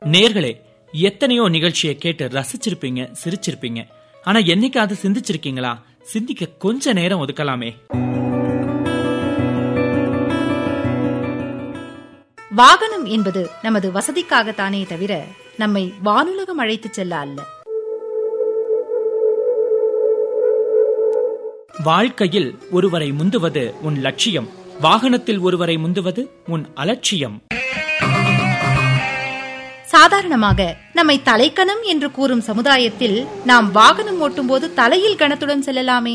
நேர்களே எத்தனையோ நிகழ்ச்சியை கேட்டு ரசிச்சிருப்பீங்க சிரிச்சிருப்பீங்க ஆனா என்னைக்காவது சிந்திச்சிருக்கீங்களா சிந்திக்க கொஞ்ச நேரம் ஒதுக்கலாமே வாகனம் என்பது நமது வசதிக்காகத்தானே தவிர நம்மை வானுலகம் அழைத்துச் செல்ல அல்ல வாழ்க்கையில் ஒருவரை முந்துவது உன் லட்சியம் வாகனத்தில் ஒருவரை முந்துவது உன் அலட்சியம் சாதாரணமாக நம்மை தலைக்கணம் என்று கூறும் சமுதாயத்தில் நாம் வாகனம் ஓட்டும்போது தலையில் கணத்துடன் செல்லலாமே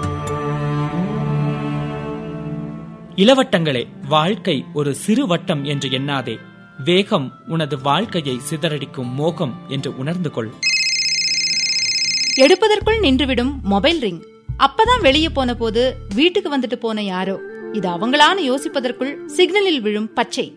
இளவட்டங்களே வாழ்க்கை ஒரு சிறு வட்டம் என்று எண்ணாதே வேகம் உனது வாழ்க்கையை சிதறடிக்கும் மோகம் என்று உணர்ந்து கொள் எடுப்பதற்குள் நின்றுவிடும் மொபைல் ரிங் அப்பதான் வெளியே போன போது வீட்டுக்கு வந்துட்டு போன யாரோ இது அவங்களான்னு யோசிப்பதற்குள் சிக்னலில் விழும் பச்சை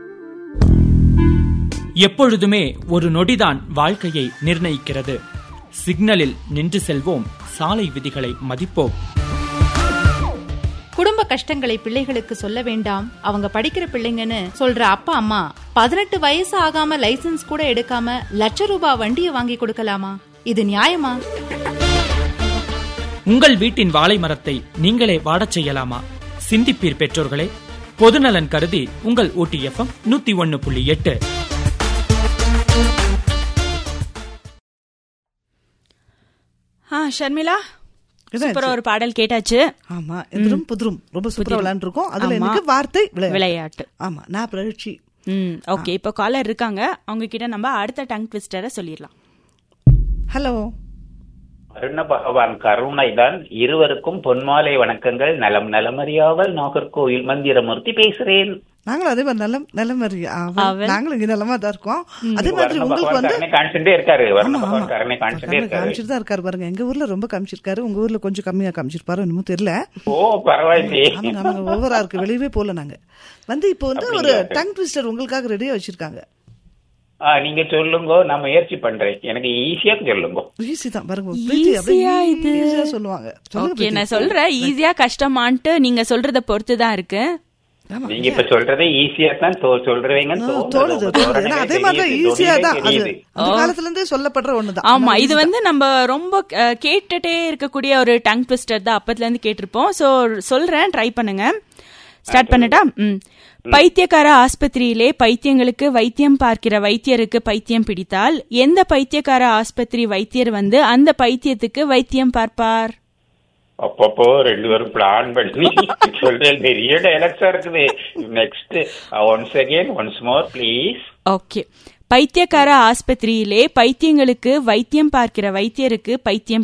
எப்பொழுதுமே ஒரு நொடிதான் வாழ்க்கையை நிர்ணயிக்கிறது சிக்னலில் நின்று செல்வோம் சாலை விதிகளை மதிப்போம் குடும்ப கஷ்டங்களை பிள்ளைகளுக்கு சொல்ல வேண்டாம் அவங்க படிக்கிற பிள்ளைங்கன்னு சொல்ற அப்பா அம்மா பதினெட்டு வயசு ஆகாம லைசென்ஸ் கூட எடுக்காம லட்ச ரூபாய் வண்டியை வாங்கி கொடுக்கலாமா இது நியாயமா உங்கள் வீட்டின் வாழை மரத்தை நீங்களே வாடச் செய்யலாமா சிந்திப்பீர் பெற்றோர்களே பொதுநலன் கருதி உங்கள் ஓடிஎஃப்எம் நூத்தி ஒன்னு புள்ளி எட்டு ஆ ஷர்மிளா இதாச்சு. சூப்பரா ஒரு பாடல் கேட்டாச்சு ஆமா எதிரும் புதிரும் ரொம்ப சூப்பரா புதிரும். விளையாண்டுருக்கோம் அதுல ஆமா. எனக்கு வார்த்தை விளையாட்டு விளையாட்டு ஆமா நான் பிரகழ்ச்சி ம் ஓகே இப்போ காலர் இருக்காங்க அவங்க கிட்ட நம்ம அடுத்த டங் ட்விஸ்டரை சொல்லிடலாம் ஹலோ அருண பகவான் கருணைதான் இருவருக்கும் பொன்மாலை வணக்கங்கள் நலம் நலமறியாவல் நாகர்கோவில் மந்திரமூர்த்தி பேசுறேன் நாங்களும் அதே மாதிரி நல்ல நல்ல மாதிரி அவன், அவன். நாங்களும் இங்க நல்லமா தான் இருக்கோம் அதே மாதிரி வர்ண உங்களுக்கு பகவான் வந்து கருணை காமிச்சுட்டே இருக்காரு வர்ண ஆமா, ஆமா. பகவான் கருணை காமிச்சுட்டே கருணை இருக்காரு காமிச்சிட்டு தான் இருக்காரு பாருங்க எங்க ஊர்ல ரொம்ப காமிச்சிருக்காரு உங்க ஊர்ல கொஞ்சம் கம்மியா காமிச்சிருப்பாரு என்னமோ தெரியல ஓ பரவாயில்லையே ஆமாங்க ஆமாங்க ஓவரா இருக்கு வெளியவே போல நாங்க வந்து இப்போ வந்து ஒரு அப்படிங்களா? டங் ட்விஸ்டர் உங்களுக்காக ரெடியா வச்சிருக்காங்க ஆ, நீங்க சொல்லுங்க நான் முயற்சி பண்றேன் எனக்கு ஈஸியா சொல்லுங்க ஈஸி தான் பாருங்க பிரீத்தி அப்படியே ஈஸியா இது? ஈஸியா சொல்லுவாங்க சொல்லுங்க ஓகே நான் பிரீத்தி. சொல்றேன் ஈஸியா கஷ்டமான்ட்டு நீங்க சொல்றத பொறுத்து தான் இருக்கு ஆமா. நீங்க இப்ப சொல்றதே ஈஸியா தான் தோ- சொல்றீங்கன்னு ஆ, தோணுது. தோணுது உங்க தோணுது ஏன்னா தோரணையிலே அதே மாதிரி தான் தெரியுது, ஈஸியா தான் அது தெரியுது. அந்த காலத்துல இருந்தே சொல்லப்படுற ஒண்ணுதான் ஆமா அதனால இது easy வந்து நம்ம ரொம்ப அஹ், கேட்டுட்டே இருக்கக்கூடிய ஒரு டங் ட்விஸ்டர் தான் அப்பத்துல இருந்து கேட்டிருப்போம் சோ சொல்றேன் ட்ரை பண்ணுங்க ஸ்டார்ட் பண்ணட்டா ம் பைத்தியக்கார ஆஸ்பத்திரியிலே பைத்தியங்களுக்கு வைத்தியம் பார்க்கிற வைத்தியருக்கு பைத்தியம் பிடித்தால் எந்த பைத்தியக்கார ஆஸ்பத்திரி வைத்தியர் வந்து அந்த பைத்தியத்துக்கு வைத்தியம் பார்ப்பார் அப்பப்போ ரெண்டு பேரும் பிளான் பண்ணி சொல்றேன் பெரிய டைலாக்ஸா இருக்குது next once again once more please okay பைத்தியக்கார ஆஸ்பத்திரியிலே பைத்தியங்களுக்கு வைத்தியம் பார்க்கிற வைத்தியருக்கு பைத்தியம்